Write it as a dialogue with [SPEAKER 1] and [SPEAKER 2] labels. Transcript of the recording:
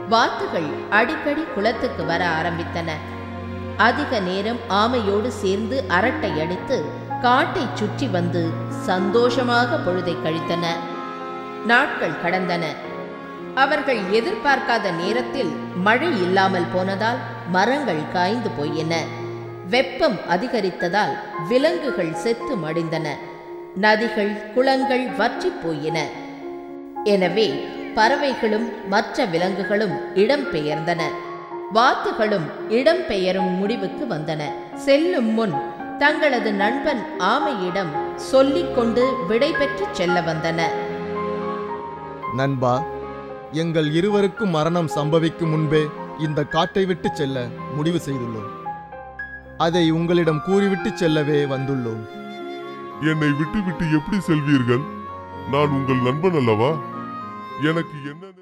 [SPEAKER 1] வாத்துகள் அடிக்கடி குளத்துக்கு வர ஆரம்பித்தன அதிக நேரம் ஆமையோடு சேர்ந்து அரட்டை அடித்து காட்டை சுற்றி வந்து சந்தோஷமாக பொழுதை கழித்தன நாட்கள் கடந்தன அவர்கள் எதிர்பார்க்காத நேரத்தில் மழை இல்லாமல் போனதால் மரங்கள் காய்ந்து போயின வெப்பம் அதிகரித்ததால் விலங்குகள் செத்து மடிந்தன நதிகள் குளங்கள் வற்றிப் போயின எனவே பறவைகளும் மற்ற விலங்குகளும் இடம்பெயர்ந்தன வாத்துகளும் இடம்பெயரும் முடிவுக்கு வந்தன செல்லும் முன் தங்களது நண்பன் ஆமையிடம் சொல்லிக்கொண்டு விடை பெற்றுச் செல்ல வந்தன
[SPEAKER 2] நண்பா எங்கள் இருவருக்கும் மரணம் சம்பவிக்கும் முன்பே இந்த காட்டை விட்டு செல்ல முடிவு செய்துள்ளோம் அதை உங்களிடம் கூறிவிட்டு செல்லவே வந்துள்ளோம்
[SPEAKER 3] என்னை விட்டு விட்டு எப்படி செல்வீர்கள் நான் உங்கள் நண்பன் அல்லவா எனக்கு என்ன